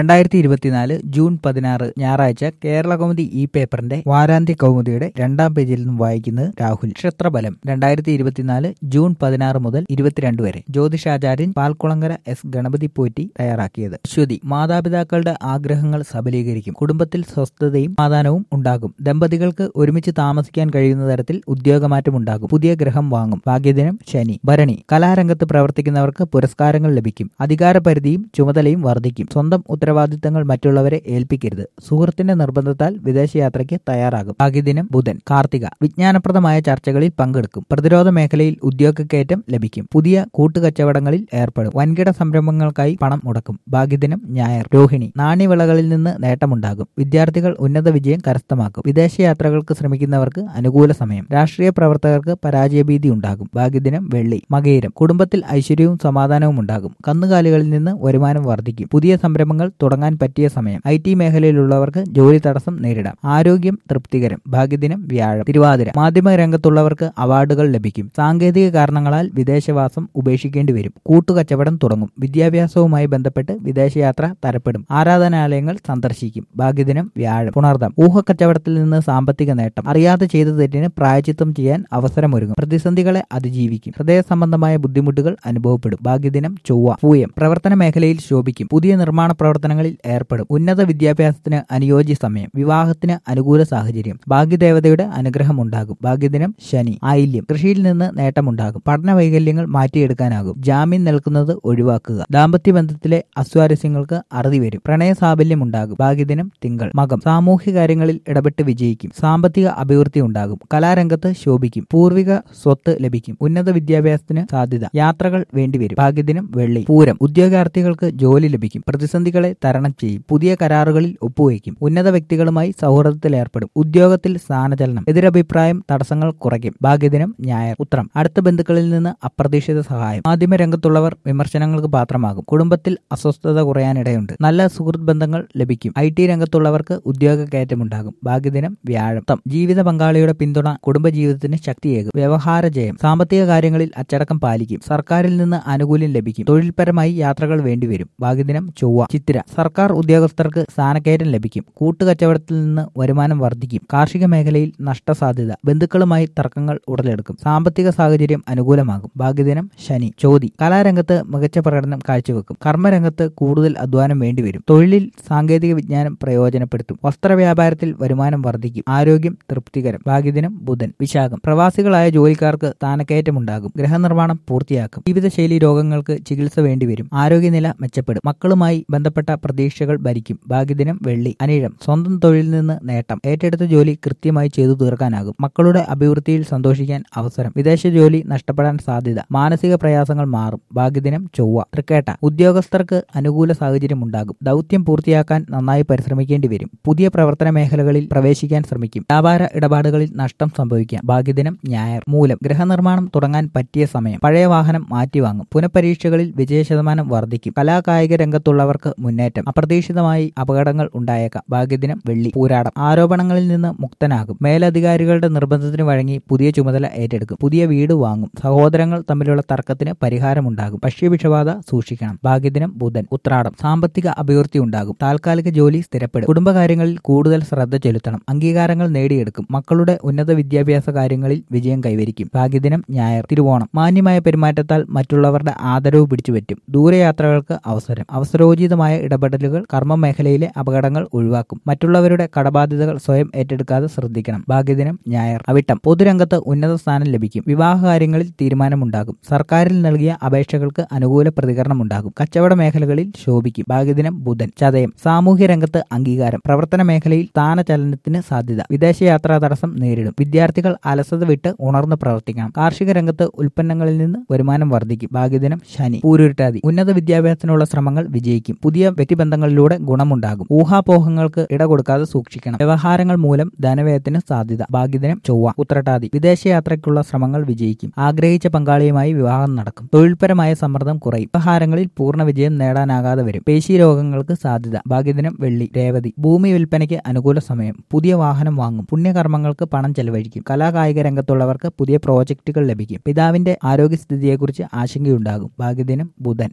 രണ്ടായിരത്തി ഇരുപത്തിനാല് ജൂൺ പതിനാറ് ഞായറാഴ്ച കേരള കൗമുദി ഈ പേപ്പറിന്റെ വാരാന്ത്യ കൗമുദിയുടെ രണ്ടാം പേജിൽ നിന്നും വായിക്കുന്നത് രാഹുൽ നക്ഷത്രബലം രണ്ടായിരത്തി ഇരുപത്തിനാല് ജൂൺ പതിനാറ് മുതൽ ഇരുപത്തിരണ്ട് വരെ ജ്യോതിഷാചാര്യൻ പാൽക്കുളങ്ങര എസ് ഗണപതി പോറ്റി തയ്യാറാക്കിയത് അശ്വതി മാതാപിതാക്കളുടെ ആഗ്രഹങ്ങൾ സബലീകരിക്കും കുടുംബത്തിൽ സ്വസ്ഥതയും സമാധാനവും ഉണ്ടാകും ദമ്പതികൾക്ക് ഒരുമിച്ച് താമസിക്കാൻ കഴിയുന്ന തരത്തിൽ ഉദ്യോഗമാറ്റം ഉണ്ടാകും പുതിയ ഗ്രഹം വാങ്ങും ഭാഗ്യദിനം ശനി ഭരണി കലാരംഗത്ത് പ്രവർത്തിക്കുന്നവർക്ക് പുരസ്കാരങ്ങൾ ലഭിക്കും അധികാരപരിധിയും ചുമതലയും വർദ്ധിക്കും സ്വന്തം ഉത്തരവാദിത്തങ്ങൾ മറ്റുള്ളവരെ ഏൽപ്പിക്കരുത് സുഹൃത്തിന്റെ നിർബന്ധത്താൽ വിദേശയാത്രയ്ക്ക് തയ്യാറാകും ഭാഗ്യദിനം ബുധൻ കാർത്തിക വിജ്ഞാനപ്രദമായ ചർച്ചകളിൽ പങ്കെടുക്കും പ്രതിരോധ മേഖലയിൽ ഉദ്യോഗക്കയറ്റം ലഭിക്കും പുതിയ കൂട്ടുകച്ചവടങ്ങളിൽ ഏർപ്പെടും വൻകിട സംരംഭങ്ങൾക്കായി പണം മുടക്കും ഭാഗ്യദിനം ഞായർ രോഹിണി നാണ്യവിളകളിൽ നിന്ന് നേട്ടമുണ്ടാകും വിദ്യാർത്ഥികൾ ഉന്നത വിജയം കരസ്ഥമാക്കും വിദേശയാത്രകൾക്ക് ശ്രമിക്കുന്നവർക്ക് അനുകൂല സമയം രാഷ്ട്രീയ പ്രവർത്തകർക്ക് പരാജയഭീതി ഉണ്ടാകും ഭാഗ്യദിനം വെള്ളി മകയിരം കുടുംബത്തിൽ ഐശ്വര്യവും സമാധാനവും ഉണ്ടാകും കന്നുകാലികളിൽ നിന്ന് വരുമാനം വർദ്ധിക്കും പുതിയ സംരംഭങ്ങൾ തുടങ്ങാൻ പറ്റിയ സമയം ഐ ടി മേഖലയിലുള്ളവർക്ക് ജോലി തടസ്സം നേരിടാം ആരോഗ്യം തൃപ്തികരം ഭാഗ്യദിനം വ്യാഴം തിരുവാതിര മാധ്യമ രംഗത്തുള്ളവർക്ക് അവാർഡുകൾ ലഭിക്കും സാങ്കേതിക കാരണങ്ങളാൽ വിദേശവാസം ഉപേക്ഷിക്കേണ്ടി വരും കൂട്ടുകച്ചവടം തുടങ്ങും വിദ്യാഭ്യാസവുമായി ബന്ധപ്പെട്ട് വിദേശയാത്ര തരപ്പെടും ആരാധനാലയങ്ങൾ സന്ദർശിക്കും ഭാഗ്യദിനം വ്യാഴം പുണർദം ഊഹക്കച്ചവടത്തിൽ നിന്ന് സാമ്പത്തിക നേട്ടം അറിയാതെ ചെയ്ത തെറ്റിന് പ്രായച്ചിത്തം ചെയ്യാൻ അവസരമൊരുങ്ങും പ്രതിസന്ധികളെ അതിജീവിക്കും ഹൃദയ സംബന്ധമായ ബുദ്ധിമുട്ടുകൾ അനുഭവപ്പെടും ഭാഗ്യദിനം ചൊവ്വ പൂയം പ്രവർത്തന മേഖലയിൽ ശോഭിക്കും പുതിയ നിർമ്മാണ പ്രവർത്തനങ്ങളിൽ ഏർപ്പെടും ഉന്നത വിദ്യാഭ്യാസത്തിന് അനുയോജ്യ സമയം വിവാഹത്തിന് അനുകൂല സാഹചര്യം ഭാഗ്യദേവതയുടെ അനുഗ്രഹം ഉണ്ടാകും ഭാഗ്യദിനം ശനി ആയില്യം കൃഷിയിൽ നിന്ന് നേട്ടമുണ്ടാകും പഠന വൈകല്യങ്ങൾ മാറ്റിയെടുക്കാനാകും ജാമ്യം നിൽക്കുന്നത് ഒഴിവാക്കുക ദാമ്പത്യ ബന്ധത്തിലെ അസ്വാരസ്യങ്ങൾക്ക് അറുതി വരും പ്രണയ സാബല്യം ഉണ്ടാകും ഭാഗ്യദിനം തിങ്കൾ മകം സാമൂഹ്യ കാര്യങ്ങളിൽ ഇടപെട്ട് വിജയിക്കും സാമ്പത്തിക അഭിവൃദ്ധി ഉണ്ടാകും കലാരംഗത്ത് ശോഭിക്കും പൂർവിക സ്വത്ത് ലഭിക്കും ഉന്നത വിദ്യാഭ്യാസത്തിന് സാധ്യത യാത്രകൾ വേണ്ടിവരും ഭാഗ്യദിനം വെള്ളി പൂരം ഉദ്യോഗാർത്ഥികൾക്ക് ജോലി ലഭിക്കും പ്രതിസന്ധികളെ തരണം ചെയ്യും പുതിയ കരാറുകളിൽ ഒപ്പുവയ്ക്കും ഉന്നത വ്യക്തികളുമായി സൗഹൃദത്തിൽ ഏർപ്പെടും ഉദ്യോഗത്തിൽ സ്ഥാനചലനം എതിരഭിപ്രായം തടസ്സങ്ങൾ കുറയ്ക്കും ഭാഗ്യദിനം ഞായർ ഉത്രം അടുത്ത ബന്ധുക്കളിൽ നിന്ന് അപ്രതീക്ഷിത സഹായം മാധ്യമ രംഗത്തുള്ളവർ വിമർശനങ്ങൾക്ക് പാത്രമാകും കുടുംബത്തിൽ അസ്വസ്ഥത കുറയാനിടയുണ്ട് നല്ല സുഹൃത്ത് ബന്ധങ്ങൾ ലഭിക്കും ഐ ടി രംഗത്തുള്ളവർക്ക് ഉദ്യോഗ കയറ്റമുണ്ടാകും ഭാഗ്യദിനം വ്യാഴം ത്തം. ജീവിത പങ്കാളിയുടെ പിന്തുണ കുടുംബജീവിതത്തിന് ശക്തിയേകും വ്യവഹാര ജയം സാമ്പത്തിക കാര്യങ്ങളിൽ അച്ചടക്കം പാലിക്കും സർക്കാരിൽ നിന്ന് ആനുകൂല്യം ലഭിക്കും തൊഴിൽപരമായി യാത്രകൾ വേണ്ടിവരും ഭാഗ്യദിനം ചൊവ്വ ചിത്തിര സർക്കാർ ഉദ്യോഗസ്ഥർക്ക് സ്ഥാനക്കയറ്റം ലഭിക്കും കൂട്ടുകച്ചവടത്തിൽ നിന്ന് വരുമാനം വർദ്ധിക്കും കാർഷിക മേഖലയിൽ നഷ്ടസാധ്യത ബന്ധുക്കളുമായി തർക്കങ്ങൾ ഉടലെടുക്കും സാമ്പത്തിക സാഹചര്യം അനുകൂലമാകും ഭാഗ്യദിനം ശനി ചോതി കലാരംഗത്ത് മികച്ച പ്രകടനം കാഴ്ചവെക്കും കർമ്മരംഗത്ത് കൂടുതൽ അധ്വാനം വേണ്ടിവരും തൊഴിലിൽ സാങ്കേതിക വിജ്ഞാനം പ്രയോജനപ്പെടുത്തും വസ്ത്രവ്യാപാരത്തിൽ വരുമാനം വർദ്ധിക്കും ആരോഗ്യം തൃപ്തികരം ഭാഗ്യദിനം ബുധൻ വിശാഖം പ്രവാസികളായ ജോലിക്കാർക്ക് സ്ഥാനക്കയറ്റമുണ്ടാകും ഗൃഹനിർമ്മാണം പൂർത്തിയാക്കും ജീവിതശൈലി രോഗങ്ങൾക്ക് ചികിത്സ വേണ്ടിവരും ആരോഗ്യനില മെച്ചപ്പെടും മക്കളുമായി ബന്ധപ്പെട്ട പ്രതീക്ഷകൾ ഭരിക്കും ഭാഗ്യദിനം വെള്ളി അനിഴം സ്വന്തം തൊഴിലിൽ നിന്ന് നേട്ടം ഏറ്റെടുത്ത ജോലി കൃത്യമായി ചെയ്തു തീർക്കാനാകും മക്കളുടെ അഭിവൃദ്ധിയിൽ സന്തോഷിക്കാൻ അവസരം വിദേശ ജോലി നഷ്ടപ്പെടാൻ സാധ്യത മാനസിക പ്രയാസങ്ങൾ മാറും ഭാഗ്യദിനം ചൊവ്വ തൃക്കേട്ട ഉദ്യോഗസ്ഥർക്ക് അനുകൂല സാഹചര്യം ഉണ്ടാകും ദൗത്യം പൂർത്തിയാക്കാൻ നന്നായി പരിശ്രമിക്കേണ്ടി വരും പുതിയ പ്രവർത്തന മേഖലകളിൽ പ്രവേശിക്കാൻ ശ്രമിക്കും വ്യാപാര ഇടപാടുകളിൽ നഷ്ടം സംഭവിക്കാം ഭാഗ്യദിനം ഞായർ മൂലം ഗൃഹനിർമ്മാണം തുടങ്ങാൻ പറ്റിയ സമയം പഴയ വാഹനം മാറ്റിവാങ്ങും പുനഃപരീക്ഷകളിൽ വിജയശതമാനം വർദ്ധിക്കും കലാകായിക രംഗത്തുള്ളവർക്ക് മുന്നേറ്റം അപ്രതീക്ഷിതമായി അപകടങ്ങൾ ഉണ്ടായേക്കാം ഭാഗ്യദിനം വെള്ളി പൂരാടം ആരോപണങ്ങളിൽ നിന്ന് മുക്തനാകും മേലധികാരികളുടെ നിർബന്ധത്തിന് വഴങ്ങി പുതിയ ചുമതല ഏറ്റെടുക്കും പുതിയ വീട് വാങ്ങും സഹോദരങ്ങൾ തമ്മിലുള്ള തർക്കത്തിന് പരിഹാരമുണ്ടാകും ഭക്ഷ്യവിഷബാധ സൂക്ഷിക്കണം ഭാഗ്യദിനം ബുധൻ ഉത്രാടം സാമ്പത്തിക അഭിവൃദ്ധി ഉണ്ടാകും താൽക്കാലിക ജോലി സ്ഥിരപ്പെടും കുടുംബകാര്യങ്ങളിൽ കൂടുതൽ ശ്രദ്ധ ചെലുത്തണം അംഗീകാരങ്ങൾ നേടിയെടുക്കും മക്കളുടെ ഉന്നത വിദ്യാഭ്യാസ കാര്യങ്ങളിൽ വിജയം കൈവരിക്കും ഭാഗ്യദിനം ഞായർ തിരുവോണം മാന്യമായ പെരുമാറ്റത്താൽ മറ്റുള്ളവരുടെ ആദരവ് പിടിച്ചുപറ്റും ദൂരയാത്രകൾക്ക് അവസരം അവസരോചിതമായ ഇടപെടലുകൾ കർമ്മ മേഖലയിലെ അപകടങ്ങൾ ഒഴിവാക്കും മറ്റുള്ളവരുടെ കടബാധ്യതകൾ സ്വയം ഏറ്റെടുക്കാതെ ശ്രദ്ധിക്കണം ഭാഗ്യദിനം ഞായർ അവിട്ടം പൊതുരംഗത്ത് ഉന്നത സ്ഥാനം ലഭിക്കും വിവാഹ കാര്യങ്ങളിൽ തീരുമാനമുണ്ടാകും സർക്കാരിൽ നൽകിയ അപേക്ഷകൾക്ക് അനുകൂല പ്രതികരണമുണ്ടാകും കച്ചവട മേഖലകളിൽ ശോഭിക്കും ഭാഗ്യദിനം ബുധൻ ചതയം സാമൂഹ്യ രംഗത്ത് അംഗീകാരം പ്രവർത്തന മേഖലയിൽ സ്ഥാനചലനത്തിന് സാധ്യത വിദേശയാത്രാ തടസ്സം നേരിടും വിദ്യാർത്ഥികൾ അലസത വിട്ട് ഉണർന്ന് പ്രവർത്തിക്കണം കാർഷിക രംഗത്ത് ഉൽപ്പന്നങ്ങളിൽ നിന്ന് വരുമാനം വർദ്ധിക്കും ഭാഗ്യദിനം ശനി പൂരുരുട്ടാതി ഉന്നത വിദ്യാഭ്യാസത്തിനുള്ള ശ്രമങ്ങൾ വിജയിക്കും പുതിയ വ്യക്തിബന്ധങ്ങളിലൂടെ ഗുണമുണ്ടാകും ഊഹാപോഹങ്ങൾക്ക് ഇട കൊടുക്കാതെ സൂക്ഷിക്കണം വ്യവഹാരങ്ങൾ മൂലം ധനവ്യയത്തിന് സാധ്യത ഭാഗ്യദിനം ചൊവ്വ ഉത്രട്ടാതി വിദേശയാത്രയ്ക്കുള്ള ശ്രമങ്ങൾ വിജയിക്കും ആഗ്രഹിച്ച പങ്കാളിയുമായി വിവാഹം നടക്കും തൊഴിൽപരമായ സമ്മർദ്ദം കുറയും വ്യവഹാരങ്ങളിൽ പൂർണ്ണ വിജയം നേടാനാകാതെ വരും പേശി രോഗങ്ങൾക്ക് സാധ്യത ഭാഗ്യദിനം വെള്ളി രേവതി ഭൂമി വിൽപ്പനയ്ക്ക് അനുകൂല സമയം പുതിയ വാഹനം വാങ്ങും പുണ്യകർമ്മങ്ങൾക്ക് പണം ചെലവഴിക്കും കലാകായിക രംഗത്തുള്ളവർക്ക് പുതിയ പ്രോജക്റ്റുകൾ ലഭിക്കും പിതാവിന്റെ ആരോഗ്യസ്ഥിതിയെക്കുറിച്ച് ആശങ്കയുണ്ടാകും ഭാഗ്യദിനം ബുധൻ